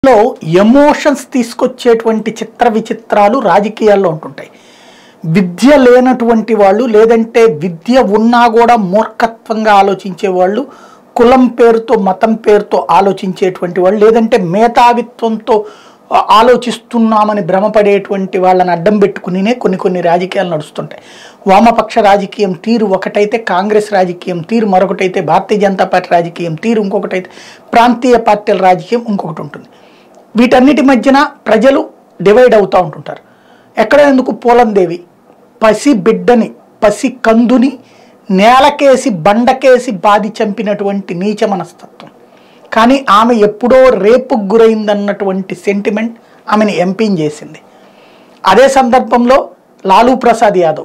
దేశంలో ఎమోషన్స్ తీసుకొచ్చేటువంటి చిత్ర విచిత్రాలు రాజకీయాల్లో ఉంటుంటాయి విద్య లేనటువంటి వాళ్ళు లేదంటే విద్య ఉన్నా కూడా మూర్ఖత్వంగా ఆలోచించే వాళ్ళు కులం పేరుతో మతం పేరుతో ఆలోచించేటువంటి వాళ్ళు లేదంటే మేధావిత్వంతో ఆ, ఆలోచిస్తున్నామని భ్రమపడేటువంటి వాళ్ళని అడ్డం పెట్టుకునినే కొన్ని కొన్ని రాజకీయాలు నడుస్తుంటాయి వామపక్ష రాజకీయం తీరు ఒకటైతే కాంగ్రెస్ రాజకీయం తీరు మరొకటైతే భారతీయ జనతా పార్టీ రాజకీయం తీరు ఇంకొకటైతే ప్రాంతీయ పార్టీల రాజకీయం ఇంకొకటి ఉంటుంది వీటన్నిటి మధ్యన ప్రజలు డివైడ్ అవుతూ ఉంటుంటారు ఎక్కడ ఎందుకు పూలందేవి పసి బిడ్డని పసి కందుని నేలకేసి బండకేసి బాది చంపినటువంటి నీచ మనస్తత్వం కానీ ఆమె ఎప్పుడో రేపుకు గురైందన్నటువంటి సెంటిమెంట్ ఆమెను ఎంపీని చేసింది అదే సందర్భంలో లాలూ ప్రసాద్ యాదవ్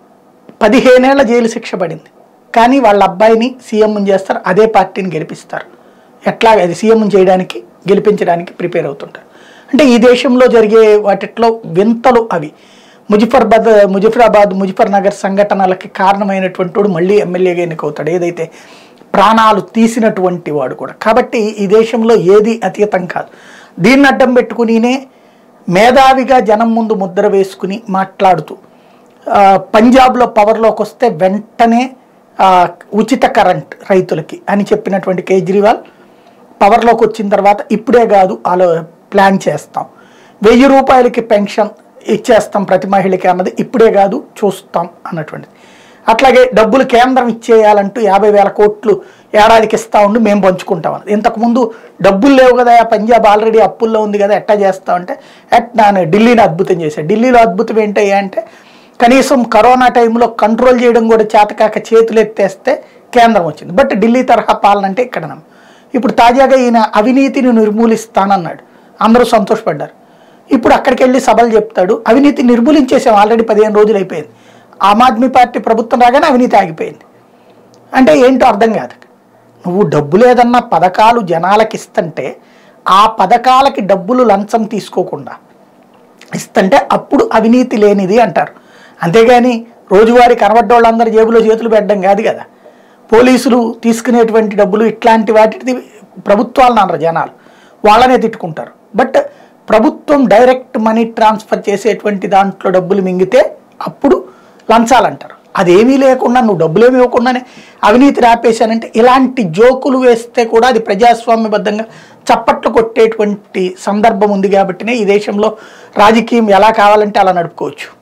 పదిహేనేళ్ల జైలు శిక్ష పడింది కానీ వాళ్ళ అబ్బాయిని సీఎం చేస్తారు అదే పార్టీని గెలిపిస్తారు ఎట్లా అది సీఎం చేయడానికి గెలిపించడానికి ప్రిపేర్ అవుతుంటారు అంటే ఈ దేశంలో జరిగే వాటిట్లో వింతలు అవి ముజఫర్బాద్ ముజఫరాబాద్ ముజఫర్ నగర్ సంఘటనలకి కారణమైనటువంటి వాడు మళ్ళీ ఎమ్మెల్యేగా ఎన్నికవుతాడు ఏదైతే ప్రాణాలు తీసినటువంటి వాడు కూడా కాబట్టి ఈ దేశంలో ఏది అతీతం కాదు దీన్ని అడ్డం పెట్టుకునినే మేధావిగా జనం ముందు ముద్ర వేసుకుని మాట్లాడుతూ ఆ, పంజాబ్లో పవర్లోకి వస్తే వెంటనే ఆ, ఉచిత కరెంట్ రైతులకి అని చెప్పినటువంటి కేజ్రీవాల్ పవర్లోకి వచ్చిన తర్వాత ఇప్పుడే కాదు ఆలో ప్లాన్ చేస్తాం వెయ్యి రూపాయలకి పెన్షన్ ఇచ్చేస్తాం ప్రతి మహిళకి అన్నది ఇప్పుడే కాదు చూస్తాం అన్నటువంటిది అట్లాగే డబ్బులు కేంద్రం ఇచ్చేయాలంటూ యాభై వేల కోట్లు ఏడాదికి ఇస్తా ఉండి మేము పంచుకుంటాం అన్నది ఇంతకుముందు డబ్బులు లేవు కదా పంజాబ్ ఆల్రెడీ అప్పుల్లో ఉంది కదా ఎట్టా చేస్తాం అంటే ఎట్ నేను ఢిల్లీని అద్భుతం చేశాను ఢిల్లీలో అద్భుతం ఏంటయ్యా అంటే కనీసం కరోనా టైంలో కంట్రోల్ చేయడం కూడా చేతకాక చేతులు ఎత్తేస్తే కేంద్రం వచ్చింది బట్ ఢిల్లీ తరహా పాలన అంటే ఇక్కడ నమ్మ. ఇప్పుడు తాజాగా ఈయన అవినీతిని నిర్మూలిస్తానన్నాడు అందరూ సంతోషపడ్డారు ఇప్పుడు అక్కడికి వెళ్ళి సభలు చెప్తాడు అవినీతి నిర్మూలించేసాం ఆల్రెడీ పదిహేను రోజులు అయిపోయింది ఆమ్ ఆద్మీ పార్టీ ప్రభుత్వం రాగానే అవినీతి ఆగిపోయింది అంటే ఏంటో అర్థం కాదు నువ్వు డబ్బులు ఏదన్నా పథకాలు జనాలకి ఇస్తుంటే ఆ పథకాలకి డబ్బులు లంచం తీసుకోకుండా ఇస్తుంటే అప్పుడు అవినీతి లేనిది అంటారు అంతేగాని రోజువారీ కనబడ్డోళ్ళందరి జేబులో చేతులు పెట్టడం కాదు కదా పోలీసులు తీసుకునేటువంటి డబ్బులు ఇట్లాంటి వాటిది ప్రభుత్వాలను అనరు జనాలు వాళ్ళనే తిట్టుకుంటారు బట్ ప్రభుత్వం డైరెక్ట్ మనీ ట్రాన్స్ఫర్ చేసేటువంటి దాంట్లో డబ్బులు మింగితే అప్పుడు లంచాలంటారు అదేమీ లేకుండా నువ్వు డబ్బులేమి ఇవ్వకుండానే అవినీతి రాపేశానంటే ఇలాంటి జోకులు వేస్తే కూడా అది ప్రజాస్వామ్యబద్ధంగా చప్పట్లు కొట్టేటువంటి సందర్భం ఉంది కాబట్టినే ఈ దేశంలో రాజకీయం ఎలా కావాలంటే అలా నడుపుకోవచ్చు